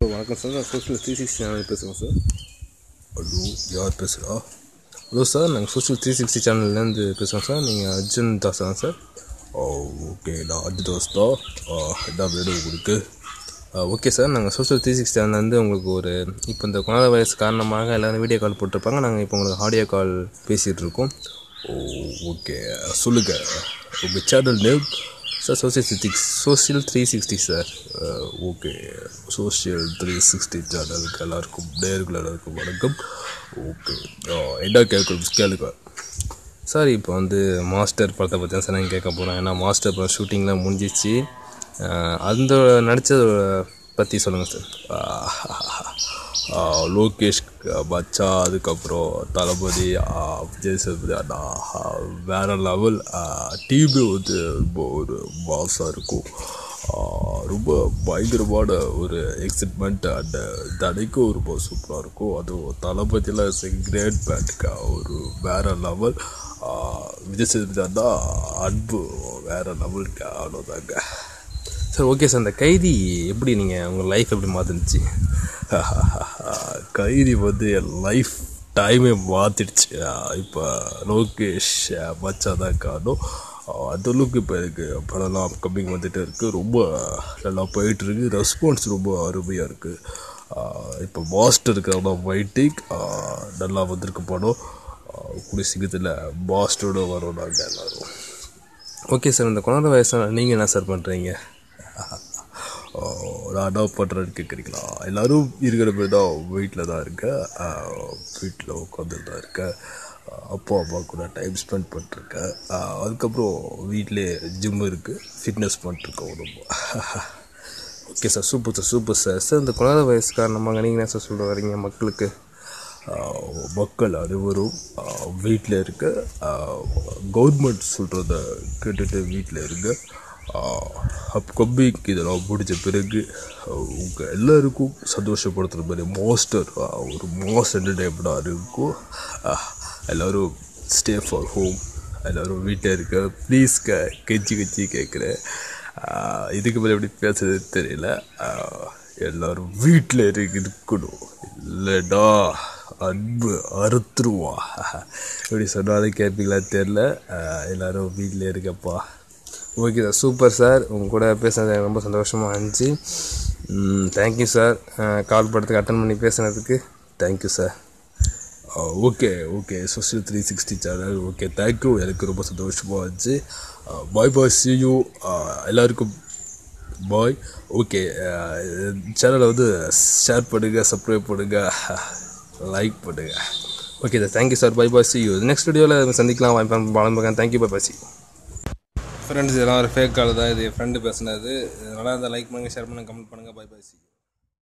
வணக்கம் சார் நான் social three sixty channel பேசுகிறேன் சார் ஹலோ யார் பேசுகிறா ஹலோ சார் நாங்கள் சோஷியல் த்ரீ சிக்ஸ்டி சேனல்லேருந்து பேசுகிறோம் சார் நீங்கள் அர்ஜுன் தாஸ் தான் சார் ஓ ஓகே நான் அர்ஜுன் தாஸ் தான் என்ன வேணும் உங்களுக்கு ஓகே சார் நாங்கள் சோஷியல் த்ரீ சிக்ஸ்டி சேனல்லேருந்து உங்களுக்கு ஒரு இப்போ இந்த கொரோனா வைரஸ் காரணமாக எல்லோரும் வீடியோ கால் போட்டிருப்பாங்க நாங்கள் இப்போ உங்களுக்கு ஆடியோ கால் பேசிகிட்டு இருக்கோம் ஓ ஓகே சொல்லுங்கள் உங்கள் channel name sir social six social three sixty sir okay social three sixty சேனலுக்கு எல்லாருக்கும் நேர்கள் எல்லாருக்கும் வணக்கம் ஓகே என்ன கேட்கணும் கேளுங்க சார் இப்போ வந்து மாஸ்டர் படத்தை பற்றி தான் சார் நான் கேட்க போகிறேன் ஏன்னா மாஸ்டர் படம் ஷூட்டிங்லாம் முடிஞ்சிச்சு அஹ் அந்த நடித்தத பற்றி சொல்லுங்கள் சார் ஆஹ் லோகேஷ் பச்சா அதுக்கப்புறம் தளபதி ஆஹ் விஜய் சேதுபதி அண்ணா ஆஹ் வேற லெவல் டீமே வந்து ரொம்ப ஒரு மாசாக இருக்கும் ஆஹ் ரொம்ப பயங்கரமான ஒரு எக்ஸைட்மெண்ட் அண்ட் தடைக்கும் ரொம்ப சூப்பராக இருக்கும் அதுவும் தளபதியில் இஸ் கிரேட் பேட்டுக்கா ஒரு வேற லெவல் விஜய் சேதுபதி அண்ணா அன்பு வேற லெவலுக்கு அவ்வளோதாங்க சார் ஓகே சார் அந்த கைதி எப்படி நீங்கள் உங்கள் லைஃப் எப்படி மாற்றுனுச்சு கைதி வந்து என் லைஃப் டைமே மாற்றிடுச்சு இப்போ லோகேஷ் மச்சா தான் காணும் அந்த அளவுக்கு இப்போ எனக்கு படம்லாம் அப்கமிங் வந்துட்டு இருக்குது ரொம்ப நல்லா போயிட்டுருக்கு ரெஸ்பான்ஸ் ரொம்ப அருமையாக இருக்குது இப்போ மாஸ்டர் இருக்கிறவங்க வெயிட்டிங் நல்லா வந்திருக்கு படம் கூடிய சீக்கிரத்தில் மாஸ்டரோட வரோம் நாங்கள் எல்லோரும் ஓகே சார் இந்த கொரோனா வயசான நீங்கள் என்ன சார் பண்ணுறீங்க நான் என்ன பண்ணுறேன்னு கேட்குறீங்களா எல்லோரும் இருக்கிற மாதிரி தான் வீட்டில் தான் இருக்கேன் வீட்டில் உட்காந்து தான் இருக்கேன் அப்பா அம்மா கூட டைம் ஸ்பெண்ட் பண்ணிருக்கேன் அதுக்கப்புறம் வீட்டிலே ஜிம் இருக்குது ஃபிட்னஸ் பண்ணிட்டுருக்கோம் ரொம்ப okay sir super sir super sir sir இந்த கொரோனா வயசு காரணமாக நீங்கள் என்ன சார் சொல்ல வரீங்க மக்களுக்கு மக்கள் அனைவரும் வீட்டில் இருக்க கவர்மெண்ட் சொல்கிறத கேட்டுட்டு வீட்டில் இருங்க அப்கமிங் இதெல்லாம் முடிஞ்ச பிறகு உங்கள் எல்லாருக்கும் சந்தோஷப்படுத்துகிற மாதிரி மாஸ்டர் ஒரு மாஸ் என்டர்டைன்மெண்ட்டாக இருக்கும் எல்லோரும் ஸ்டே ஃபார் ஹோம் எல்லோரும் வீட்டில் இருக்க ப்ளீஸ்க கெஞ்சி கெஞ்சி கேட்குறேன் இதுக்கு மேலே எப்படி பேசுறது தெரியல எல்லோரும் வீட்டில் இருக்கு இருக்கணும் இல்லைடா அன்பு அறுத்துருவா எப்படி சொன்னாலும் கேட்பீங்களா தெரில எல்லோரும் வீட்டில் இருக்கப்பா ஓகே சார் சூப்பர் சார் உங்கள் கூட பேசுனது எனக்கு ரொம்ப சந்தோஷமாக இருந்துச்சு தேங்க்யூ சார் கால் படத்துக்கு அட்டன் பண்ணி பேசுனதுக்கு thank you sir okay okay social three sixty channel okay thank you எனக்கு ரொம்ப சந்தோஷமாக இருந்துச்சு பாய் பாய் சி யூ எல்லாருக்கும் பாய் ஓகே சேனலை வந்து ஷேர் பண்ணுங்கள் சப்ஸ்கிரைப் பண்ணுங்கள் லைக் பண்ணுங்கள் okay sir thank you sir bye bye see you next வீடியோவில் சந்திக்கலாம் வாய்ப்பு வளர்ந்துருக்கேன் thank you bye bye see friends இதெல்லாம் ஒரு ஃபேக் கால் தான் இது என் ஃப்ரெண்டு பேசுனது நல்லா இருந்தால் லைக் பண்ணுங்கள் ஷேர் பண்ணுங்கள் கமெண்ட் பண்ணுங்கள் பை பாய் சி